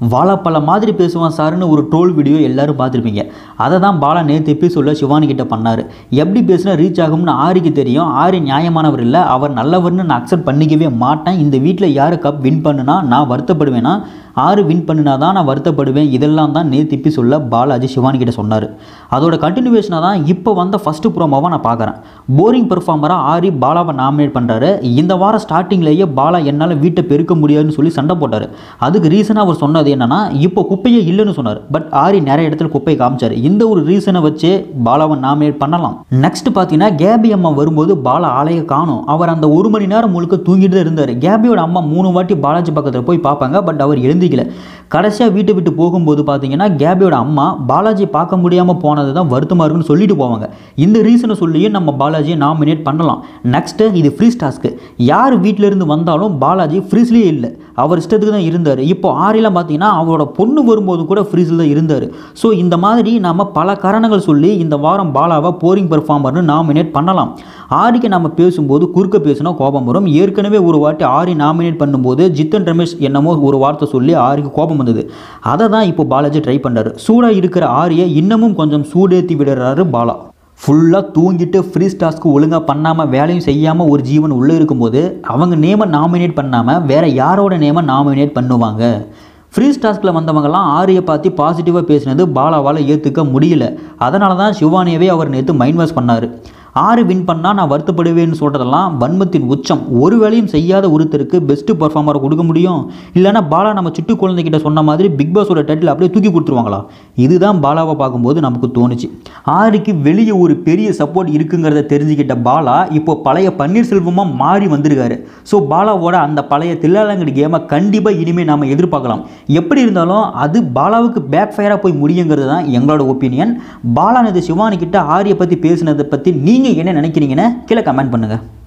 வாழைப்பழம் மாதிரி பேசுவான் சார்னு ஒரு ட்ரோல் வீடியோ எல்லாரும் பார்த்துருப்பீங்க அதை தான் பாலா நேற்று எபிசோடில் சிவானி கிட்ட பண்ணார் எப்படி பேசினா ரீச் ஆகும்னு ஆரிக்கு தெரியும் ஆரி நியாயமானவர் இல்லை அவர் நல்லவர்னு நான் அக்செப்ட் பண்ணிக்கவே மாட்டேன் இந்த வீட்டில் யார் கப் வின் பண்ணுனா நான் வருத்தப்படுவேனா ஆறு வின் பண்ணினா தான் நான் வருத்தப்படுவேன் இதெல்லாம் தான் நேற்று எபிசோடில் பாலாஜி சிவானி கிட்ட சொன்னார் அதோட கண்டினியூவேஷனாக தான் இப்போ வந்த ஃபஸ்ட்டு ப்ரோமோவை நான் பார்க்குறேன் போரிங் பெர்ஃபார்மராக ஆரி பாலாவை நாமினேட் பண்ணுறாரு இந்த வாரம் ஸ்டார்டிங்லேயே பாலா என்னால் வீட்டை பெருக்க முடியாதுன்னு சொல்லி சண்டை போட்டார் அதுக்கு ரீசனாக அவர் சொன்னது என்னன்னா இப்போ குப்பையே இல்லைன்னு சொன்னார் பட் ஆரி நிறைய இடத்துல குப்பையை காமிச்சார் இந்த ஒரு ரீசனை வச்சு பாலாவை நாமினேட் பண்ணலாம் நெக்ஸ்ட் பார்த்தீங்கன்னா கேபி அம்மா வரும்போது பாலா ஆலையை காணும் அவர் அந்த ஒரு மணி நேரம் முழுக்க தூங்கிட்டு தான் இருந்தார் கேபியோட அம்மா மூணு வாட்டி பாலாஜி பக்கத்தில் போய் பார்ப்பாங்க பட் அவர் எழுந்திக்கல கடைசியாக வீட்டை விட்டு போகும்போது பார்த்தீங்கன்னா கேபியோட அம்மா பாலாஜி பார்க்க முடியாமல் போனது தான் வருத்தமாக இருக்குன்னு சொல்லிட்டு போவாங்க இந்த ரீசனை சொல்லியும் நம்ம பாலாஜியை நாமினேட் பண்ணலாம் நெக்ஸ்ட்டு இது ஃப்ரீஸ் டாஸ்க்கு யார் வீட்டில இருந்து வந்தாலும் பாலாஜி ஃப்ரீஸ்லேயே இல்லை அவர் இஷ்டத்துக்கு தான் இருந்தார் இப்போ ஆறிலாம் பார்த்தீங்கன்னா அவரோட பொண்ணு வரும்போது கூட ஃப்ரீஸில் தான் இருந்தார் ஸோ இந்த மாதிரி நம்ம பல காரணங்கள் சொல்லி இந்த வாரம் பாலாவை போரிங் பெர்ஃபார்மர்னு நாமினேட் பண்ணலாம் ஆரிக்கு நம்ம பேசும்போது குறுக்க பேசினா கோபம் வரும் ஏற்கனவே ஒரு வாட்டி ஆரி நாமினேட் பண்ணும்போது ஜித்தன் ரமேஷ் என்னமோ ஒரு வார்த்தை சொல்லி ஆரிக்கு கோபம் வந்தது அதை தான் இப்போ பாலாஜி ட்ரை பண்ணுறாரு சூடாக இருக்கிற ஆரியை இன்னமும் கொஞ்சம் சூடேற்றி விடுறாரு பாலா ஃபுல்லாக தூங்கிட்டு ஃப்ரீ டாஸ்க்கு ஒழுங்காக பண்ணாமல் வேலையும் செய்யாமல் ஒரு ஜீவன் உள்ளே இருக்கும்போது அவங்க நேமை நாமினேட் பண்ணாமல் வேற யாரோட நேமை நாமினேட் பண்ணுவாங்க ஃப்ரீ டாஸ்கில் வந்தவங்கலாம் ஆரியை பார்த்து பாசிட்டிவாக பேசினது பாலாவால் ஏற்றுக்க முடியல அதனால தான் சிவானியவே அவர் நேற்று மைண்ட் வாஷ் பண்ணார் ஆறு வின் பண்ணால் நான் வருத்தப்படுவேன்னு சொல்கிறதெல்லாம் வன்மத்தின் உச்சம் ஒரு வேலையும் செய்யாத ஒருத்தருக்கு பெஸ்ட்டு பர்ஃபார்மரை கொடுக்க முடியும் இல்லைன்னா பாலா நம்ம சிட்டு குழந்தைகிட்ட சொன்ன மாதிரி பிக் பாஸோட டைட்டில் அப்படியே தூக்கி கொடுத்துருவாங்களா இதுதான் பாலாவை பார்க்கும்போது நமக்கு தோணுச்சு ஆறுக்கு வெளியே ஒரு பெரிய சப்போர்ட் இருக்குங்கிறத தெரிஞ்சுக்கிட்ட பாலா இப்போ பழைய பன்னீர்செல்வமாக மாறி வந்திருக்காரு ஸோ பாலாவோட அந்த பழைய தில்லாலங்கடி கேமை கண்டிப்பாக இனிமேல் நாம் எதிர்பார்க்கலாம் எப்படி இருந்தாலும் அது பாலாவுக்கு பேக் ஃபயராக போய் முடியுங்கிறது தான் எங்களோட ஒப்பீனியன் பாலா நேற்று சிவானி கிட்ட ஆரியை பற்றி பேசினதை பற்றி நீங்கள் என்ன நினைக்கிறீங்கன்னு கீழே கமெண்ட் பண்ணுங்கள்